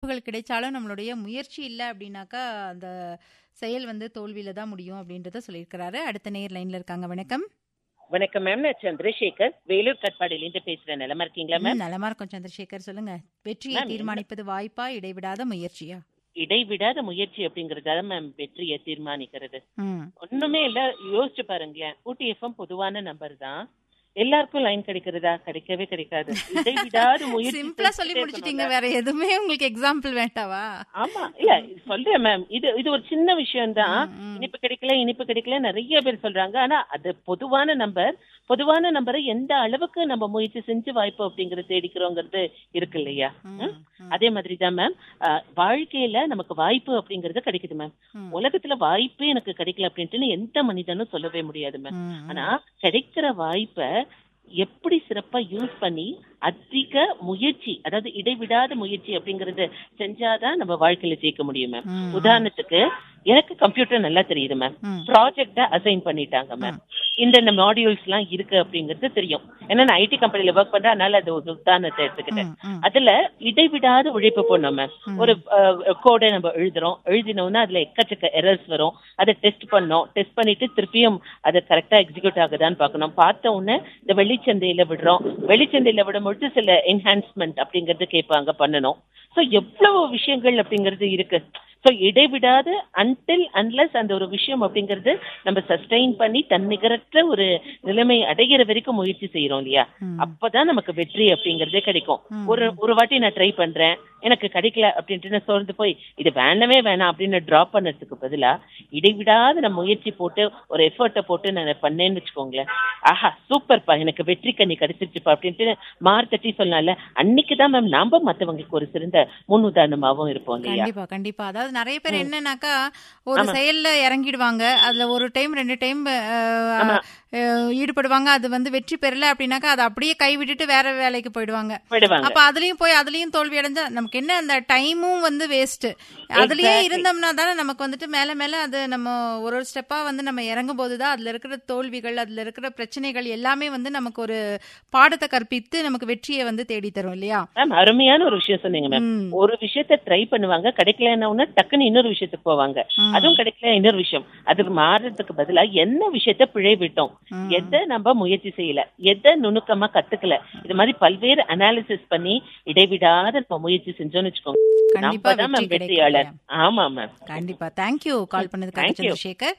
வாய்ப்புகள் கிடைச்சாலும் நம்மளுடைய முயற்சி இல்ல அப்படின்னாக்கா, அந்த செயல் வந்து தோல்வியில தான் முடியும் அப்படின்றத சொல்லியிருக்கிறாரு. அடுத்த நேயர் லைன்ல இருக்காங்க. வணக்கம். வணக்கம் மேம். நான் சந்திரசேகர். வேலூர் கட்பாடியிலேருந்து பேசுறேன். நலமா இருக்கீங்களா ம். மேம்? நலமா இருக்கோம் சந்திரசேகர். சொல்லுங்க. வெற்றியை மேம் என்ன தீர்மானிப்பது வாய்ப்பா, இடைவிடாத முயற்சியா? இடைவிடாத முயற்சி அப்படிங்கிறது தான் மேம் வெற்றிய தீர்மானிக்கிறது. ம். ஒண்ணுமே இல்ல. யோசிச்சு பாருங்களேன். ஊட்டி எஃப்எம் பொதுவான நம்பர் தான். எல்லாருக்கும் லைன் கிடைக்கிறதா? கிடைக்கவே கிடைக்காது. இடைவிடாத முயற்சி சிம்பிளா சொல்லி செஞ்சுட்டே முடிச்சிட்டீங்க. இருக்கணும்ல. வேற எதுவுமே உங்களுக்கு எக்ஸாம்பிள் வேண்டாவா? ஆமா. இல்ல சொல்றேன் மேம். இது இது ஒரு சின்ன விஷயம் தான். ம், ம். இனிப்பு கிடைக்கல, இனிப்பு கிடைக்கல நெறைய பேர் சொல்றாங்க. ஆனா அது பொதுவான நம்பர். பொதுவான நம்பரை எந்த அளவுக்கு நம்ம முயற்சி செஞ்சு வாய்ப்பு அப்படிங்கறது தேடிக்கிறோங்கிறது இருக்கு இல்லையா? ம், ம். ம். அதே மாதிரி தான் மேம். அ வாழ்க்கையில நமக்கு வாய்ப்பு அப்படிங்கிறது கிடைக்குது மேம். ம். உலகத்துல வாய்ப்பே எனக்கு கிடைக்கல அப்படின்ட்டுன்னு எந்த மனிதனும் சொல்லவே முடியாது மேம். ம், ஆனா ம். கிடைக்கிற வாய்ப்ப எப்படி சிறப்பா யூஸ் பண்ணி அதிக முயற்சி அதாவது இடைவிடாத முயற்சி அப்படிங்கறது செஞ்சாதான் நம்ம வாழ்க்கையில ஜெயிக்க முடியும் மேம். ம், ம். உதாரணத்துக்கு எனக்கு கம்ப்யூட்டர் நல்லா தெரியுது மேம். ம். ப்ராஜெக்ட அசைன் பண்ணிட்டாங்க மேம். ம். இந்தந்த மாடியூல்ஸ் எல்லாம் இருக்கு அப்படிங்கிறது தெரியும். ஏன்னா நான் ஐடி கம்பெனில ஒர்க் பண்றேன். அதனால அது ஒரு உதாரணத்தை எடுத்துக்கிட்டேன். ம், ம். அதுல இடைவிடாத உழைப்பு போடணும் மேம். ம். ஒரு கோடை நம்ம எழுதுறோம். எழுதினோம்னா அதுல எக்கச்சக்க எரர்ஸ் வரும். அதை டெஸ்ட் பண்ணோம். டெஸ்ட் பண்ணிட்டு திருப்பியும் அது கரெக்டா எக்ஸிக்யூட் ஆகுதான்னு பார்க்கணும். பார்த்த உடனே இந்த வெளிச்சந்தையில விடுறோம். வெளிச்சந்தையில விடும்பொழுது சில என்ஹான்ஸ்மெண்ட் அப்படிங்கறது கேட்பாங்க பண்ணணும். சோ எவ்வளவு விஷயங்கள் அப்படிங்கிறது இருக்கு. சோ இடைவிடாத அன்டில் அன்லெஸ் அந்த ஒரு விஷயம் அப்படிங்கிறது நம்ம சஸ்டெயின் பண்ணி தன்னிகரற்ற ஒரு நிலைமை அடைகிற வரைக்கும் முயற்சி செய்யறோம் இல்லையா? ம். அப்பதான் நமக்கு வெற்றி அப்படிங்கறதே கிடைக்கும். ம், ஒரு ம். ஒரு வாட்டி நான் ட்ரை பண்றேன். எனக்கு கிடைக்கல அப்படின்ட்டு நான் சோர்ந்து போய் இது வேண்டவே வேணாம் அப்படின்னு டிராப் பண்ணதுக்கு பதிலா இடைவிடாத நான் முயற்சி போட்டு ஒரு எஃபர்ட்டை போட்டு நான் பண்ணேன்னு வச்சுக்கோங்களேன். ஆஹா சூப்பர்ப்பா எனக்கு வெற்றி கனி கிடைச்சிருச்சுப்பா அப்படின்ட்டு மார் தட்டி சொல்லலாம்ல. அன்னைக்கு தான் மேம் நாம மத்தவங்களுக்கு ஒரு சிறந்த முன் உதாரணமாவும் இருப்போம் இல்லையா? கண்டிப்பா, கண்டிப்பா. அதாவது நெறைய பேர் ம். என்னன்னாக்கா, ஒரு ஆமா. செயல்ல இறங்கிடுவாங்க. அதுல ஒரு டைம், 2 டைம் அ ஆமா. அ ஈடுபடுவாங்க. அது வந்து வெற்றி பெறல அப்படின்னாக்கா, அத அப்படியே கைவிட்டுட்டு வேற வேலைக்கு போயிடுவாங்க. போயிடுவாங்க. அப்ப அதுலயும் போய் அதுலயும் தோல்வி அடைஞ்சா நமக்கு என்ன அந்த டைமும் வந்து வேஸ்ட். அதுலயே எக்ஸாக்ட்லி. இருந்தோம்னா தானே நமக்கு வந்துட்டு மேல மேல அது நம்ம ஒரு ஒரு ஸ்டெப்பா வந்து நம்ம இறங்கும்போது தான் அதுல இருக்கிற தோல்விகள், அதுல இருக்கிற பிரச்சனைகள் எல்லாமே வந்து நமக்கு ஒரு பாடத்தை கற்பித்து நமக்கு வெற்றியை வந்து தேடி தரும் இல்லையா? மேம் அருமையான ஒரு விஷயம் சொன்னீங்க மேம். ம். ஒரு விஷயத்த ட்ரை பண்ணுவாங்க. கிடைக்கலன்னா உடனே டக்குன்னு இன்னொரு விஷயத்துக்கு போவாங்க. ம். அதுவும் கிடைக்கல இன்னொரு விஷயம். அதுக்கு மாறுறதுக்கு பதிலா என்ன விஷயத்த பிழை விட்டோம்? ம். எதை நம்ம முயற்சி செய்யல? எதை நுணுக்கமா கத்துக்கல? இது மாதிரி பல்வேறு அனாலிசிஸ் பண்ணி இடைவிடாத நம்ம முயற்சி செஞ்சோம்னு வச்சுக்கோங்க. கண்டிப்பா நம்ம தான் வெற்றி மேம் கிடைக்கும் வெற்றியாளர். இல்லையா? ஆமா மேம். கண்டிப்பா. தேங்க் யூ கால் பண்ணதுக்காக தேங்க் யூ. சந்திரசேகர்.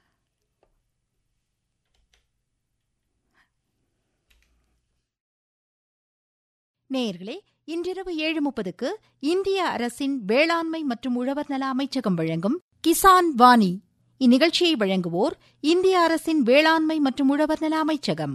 நேயர்களே இன்றிரவு ஏழு முப்பதுக்கு இந்திய அரசின் வேளாண்மை மற்றும் உழவர் நல அமைச்சகம் வழங்கும் கிசான் வாணி இந்நிகழ்ச்சியை வழங்குவோர் இந்திய அரசின் வேளாண்மை மற்றும் உழவர் நல அமைச்சகம்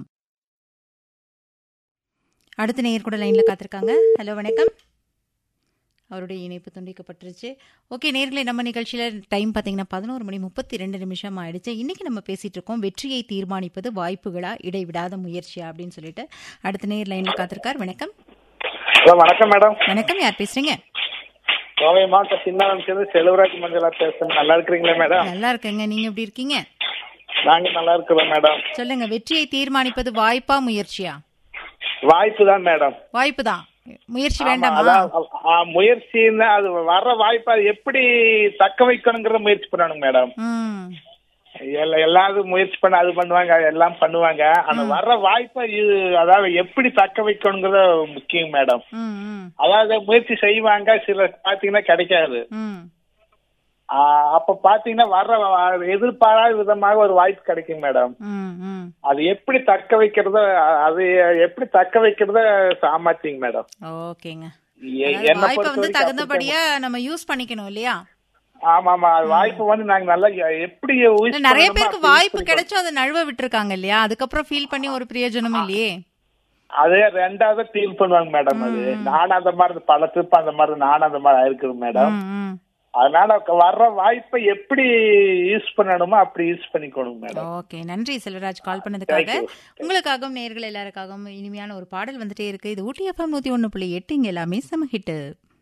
அடுத்த நேயர் கூட லைன்ல காத்திருக்காங்க ஹலோ வணக்கம் அவருடைய இணைப்பு துண்டிக்கப்பட்டுருச்சு ஓகே நேர்களே நம்ம நிகழ்ச்சியில டைம் பார்த்தீங்கன்னா பதினோரு மணி முப்பத்தி ரெண்டு நிமிஷம் ஆயிடுச்சு இன்னைக்கு நம்ம பேசிட்டு இருக்கோம் வெற்றியை தீர்மானிப்பது வாய்ப்புகளா இடைவிடாத முயற்சியா அப்படின்னு சொல்லிட்டு அடுத்த நேர் லைன்ல காத்திருக்கார் வணக்கம் ஹலோ வணக்கம் மேடம் வணக்கம் யார் பேசுறீங்க கோவை மாவட்டம் சின்னவன்சிலிருந்து செல்வராஜ் மஞ்சளா பேசுறேன் நல்லா இருக்கிறீங்களா மேடம் நல்லா இருக்கேங்க நீங்க எப்படி இருக்கீங்க நாங்க நல்லா இருக்கிறோம் மேடம் சொல்லுங்க வெற்றியை தீர்மானிப்பது வாய்ப்பா முயற்சியா வாய்ப்பு தான் மேடம் வாய்ப்பு தான் முயற்சி ஆமா, வேண்டாமா அதான், ஆ, முயற்சின்னா அது வர்ற வாய்ப்பை அது எப்படி தக்க வைக்கணுங்கிறத முயற்சி பண்ணணும் மேடம் ம் எல்லா எல்லாரும் முயற்சி பண்ண அது பண்ணுவாங்க எல்லாம் பண்ணுவாங்க ஆனா வர்ற வாய்ப்பை இது- அதாவது எப்படி தக்க வைக்கணுங்கிறத முக்கியம் மேடம் ம் ம் அதாவது முயற்சி செய்வாங்க சில பாத்தீங்கன்னா கிடைக்காது ம் ஆ, அப்ப பாத்தீங்கன்னா வர்ற வா- எதிர்பாராத விதமாக ஒரு வாய்ப்பு கிடைக்கும் மேடம் ம் ம் அது எப்படி தக்க வைக்கிறத அது எப்படி தக்க வைக்கிறத சாமர்த்தியங்க மேடம் ஓகேங்க எ- அதாவது என்னை வாய்ப்பை பொறுத்த வந்து வரைக்கும் தகுந்தபடியா நம்ம யூஸ் பண்ணிக்கணும் இல்லையா ஆமா ஆமா அது வாய்ப்பு வந்து நாங்க நல்லா எ- எப்படி use இல்ல, நிறைய பண்ணணுமோ பேருக்கு அப்படி use வாய்ப்பு பண்ணிக்கணும். கிடைச்சும் அதை நழுவ விட்டுருக்காங்க இல்லையா அதுக்கப்புறம் ஃபீல் பண்ணி ஒரு பிரயோஜனமும் இல்லையே அதே ரெண்டாவது ஃபீல் பண்ணுவாங்க மேடம் அது நானும் அந்த மாதிரி பல திருப்ப அந்த மாதிரி நானும் அந்த மாதிரி ஆயிருக்கிறேன் மேடம் ம், ம். அதனால வர்ற வாய்ப்பை எப்படி யூஸ் பண்ணணுமோ அப்படி யூஸ் பண்ணிக்கணும் மேடம் ஓகே நன்றி செல்வராஜ் கால் பண்ணதுக்காக Thank you. உங்களுக்காகவும் நேர்கள் எல்லாருக்காகவும் இனிமையான ஒரு பாடல் வந்துட்டே இருக்கு இது ஊட்டி எஃப்எம் நூத்தி ஒன்னு புள்ளி எட்டு இங்க எல்லாமே சம ஹிட்டு